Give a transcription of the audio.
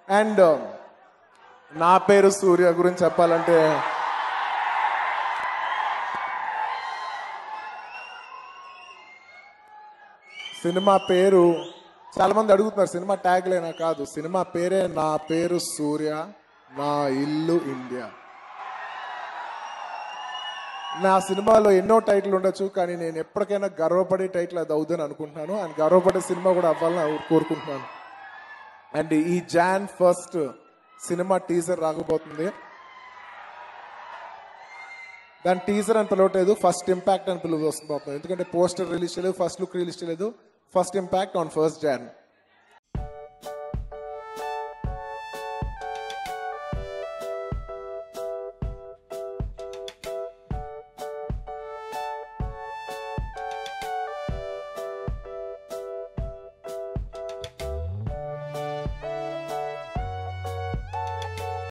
and నా పేరు సూర్య గురించి చెప్పాలంటే సినిమా పేరు చాలా మంది అడుగుతున్నారు సినిమా ట్యాగ్ లేనా కాదు సినిమా పేరే నా పేరు సూర్య నా ఇల్లు ఇండియా నా సినిమాలో ఎన్నో టైటిల్ ఉండొచ్చు కానీ నేను ఎప్పటికైనా గర్వపడే టైటిల్ అది అవుదని అనుకుంటున్నాను అండ్ గర్వపడే సినిమా కూడా అవ్వాలని కోరుకుంటున్నాను అండ్ ఈ జాన్ ఫస్ట్ సినిమా టీజర్ రాకపోతుంది దాని టీజర్ అని పిలవట్లేదు ఫస్ట్ ఇంపాక్ట్ అని పిలువ వస్తుంది ఎందుకంటే పోస్టర్ రిలీజ్ చేయలేదు ఫస్ట్ లుక్ రిలీజ్ చేయలేదు first impact on first John